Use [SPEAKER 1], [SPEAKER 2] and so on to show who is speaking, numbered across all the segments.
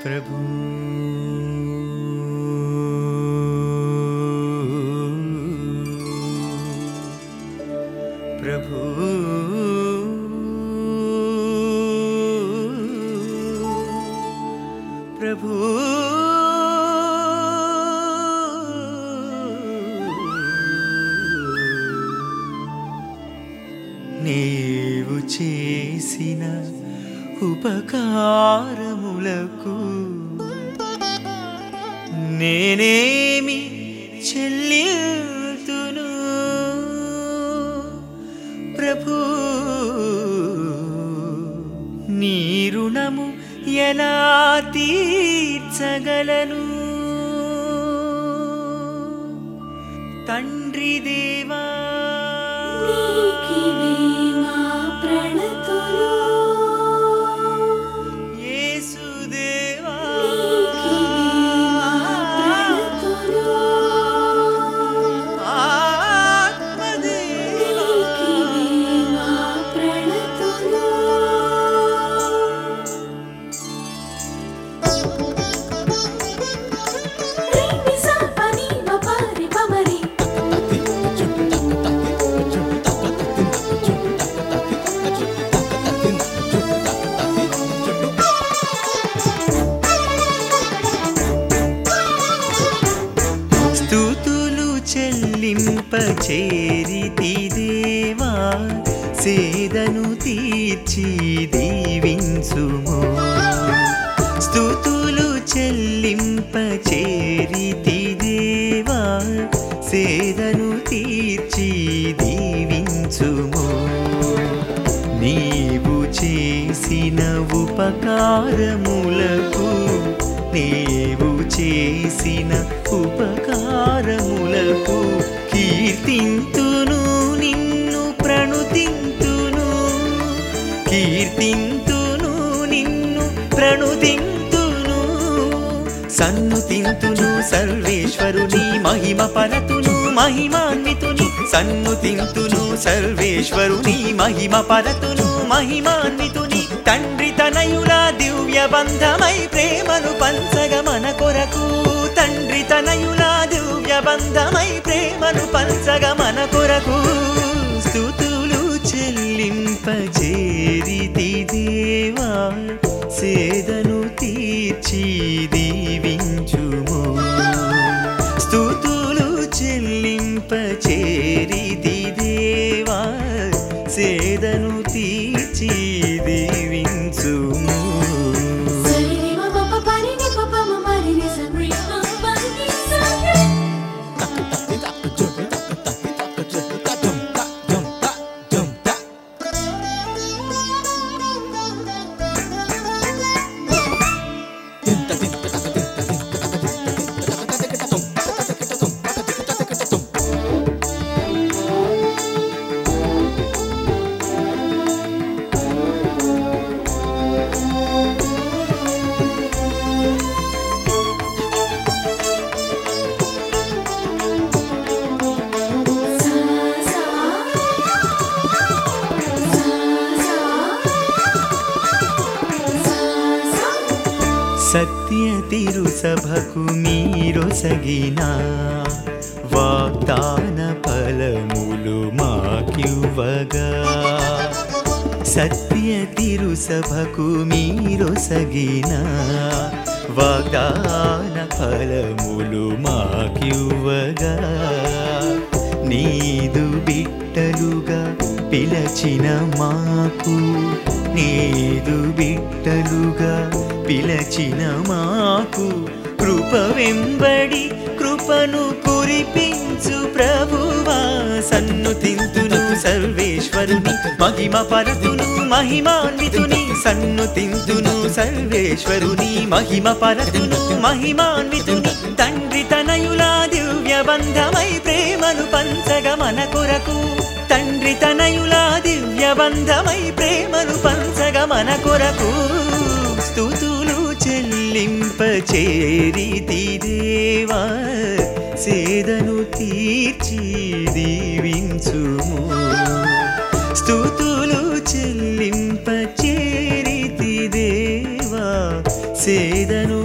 [SPEAKER 1] ప్రభు ప్రభు ప్రభు నీవు చేసిన ఉపకారములకు నేనేమి చెల్లితును ప్రభు నీ రుణము ఎలా తీర్చగలను తండ్రి దేవా
[SPEAKER 2] నీకివే మా ప్రణతులు
[SPEAKER 1] యేసుదేవా
[SPEAKER 2] నీకివే మా ప్రణతులు
[SPEAKER 1] ఆత్మదేవా
[SPEAKER 2] నీకివే మా ప్రణతులు రేమి సాపని మపరి పమరి
[SPEAKER 1] స్థుతులు చెల్లింప చేరితి దేవా సేదను తీర్చి దీవించుము స్థుతులు చెల్లింప చేరితి దేవా సేదను తీర్చి దీవించుము నీవు చేసిన ఉపకారములకు నీవు చేసిన ఉపకారములకు కీర్తింతును నిన్ను ప్రణుతింతును కీర్తింతును నిన్ను ప్రణుతింతును సన్నుతింతును సర్వేశ్వరుని మహిమ పరతును మహిమాన్వితుని సన్నుతింతును సర్వేశ్వరుని మహిమ పరతును మహిమాన్వితుని తండ్రి తనయుల దివ్య బంధమై ప్రేమను పంచగ మన కొరకు తండ్రి తనయుల దివ్య బంధమై ప్రేమను పంచగ మన కొరకు స్థుతులు చెల్లింపజేరితి దేవా సేదను తీర్చి దీవించుము స్థుతులు చెల్లింపచేరితి దేవా సేదను తీర్చి దీవించుము
[SPEAKER 2] సరిని మప పరిని పప మమరి ని సరి మపని సరి సా సా సా సా
[SPEAKER 1] సత్య తిరు సభకు మీరొసగిన వాగ్దాన ఫలములు మాకివ్వగా సత్య తిరు సభకు మీరొసగిన వాగ్దాన ఫలములు మాకివ్వగా నీదు బిట్టలుగా పిలచిన మాకు నీదు బిట్టలుగా పిలచిన మాకు కృప వెంబడి కృపను కురిపించు ప్రభువా సన్నుతింతును సర్వేశ్వరుని మహిమ పరతును మహిమాన్వితుని సన్నుతింతును సర్వేశ్వరుని మహిమ పరతును మహిమాన్వితుని తండ్రి తనయుల దివ్య బంధమై ప్రేమను పంచగ మన కొరకు తండ్రి తనయుల దివ్య బంధమై ప్రేమను పంచగ మన కొరకు స్థుతులు చెల్లింపచేరితి దేవా సేదను తీర్చి దీవించుము స్థుతులు చెల్లింపచేరితి దేవా సేదను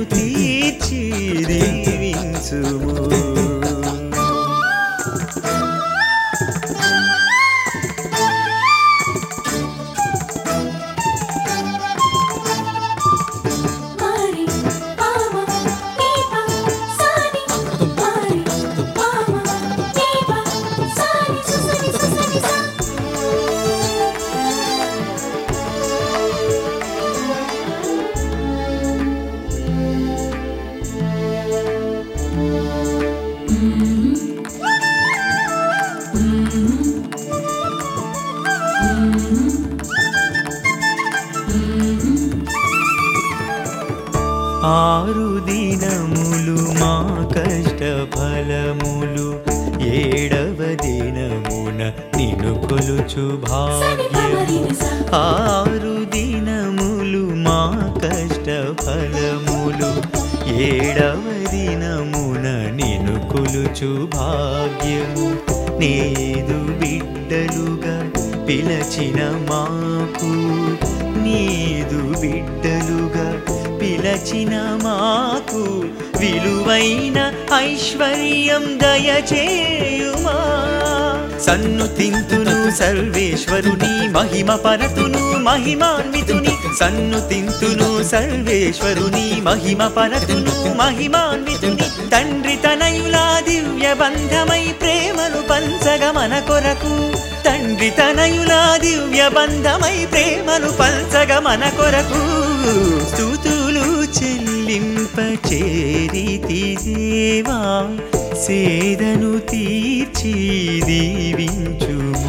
[SPEAKER 1] ఆరు దినములు మా కష్ట ఫలములు ఏడవ దినమున నిన్ను కొలుచు
[SPEAKER 2] సని
[SPEAKER 1] భాగ్యం
[SPEAKER 2] పమరి నిసా
[SPEAKER 1] ఆరు దినములు మా కష్ట ఫలములు ఏడవ దినమున నిన్ను కొలుచు భాగ్యము నేదు బిడ్డలుగా పిలచిన మాకు నీదు బిడ్డలుగా పిలచిన మాకు విలువైన ఐశ్వర్యం దయచేయుమా సన్ను తింతును సర్వేశ్వరుని మహిమ పరతును మహిమాన్వితుని సన్ను తింతును సర్వేశ్వరుని మహిమ పరతును మహిమాన్వితుని తండ్రి తనయులా దివ్య బంధమై ప్రేమను పంచగ మన కొరకు తండ్రి తనయులా దివ్య బంధమై ప్రేమను పంచగ మన కొరకు స్థుతులు చెల్లింప చేరితి దేవా సేదను తీర్చి దీవించుము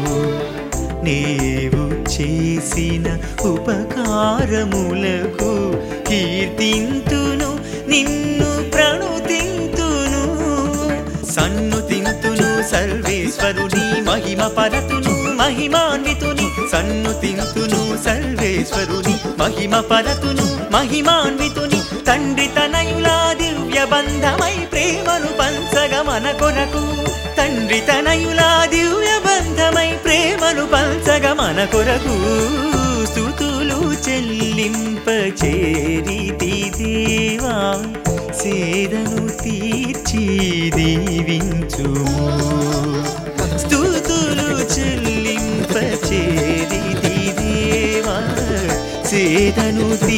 [SPEAKER 1] నీవు చేసిన ఉపకారములకు కీర్తింతును నిన్ను ప్రణుతింతును సన్ను తింతును సర్వేశ్వరుని మహిమ పరతును మహిమాన్వితుని సన్ను తింతును సర్వేశ్వరుని మహిమ పరతును మహిమాన్వితుని తండ్రి తనయులా దివ్య బంధమై ప్రేమను పంచగ మన కొరకు తండ్రి తనయులా దివ్య బంధమై ప్రేమను పంచగ మన కొరకు స్థుతులు చెల్లింప చేరితి దేవా సేదను తీర్చి దీవించుము స్థుతులు చెల్లింప చేరితి దేవా సేదను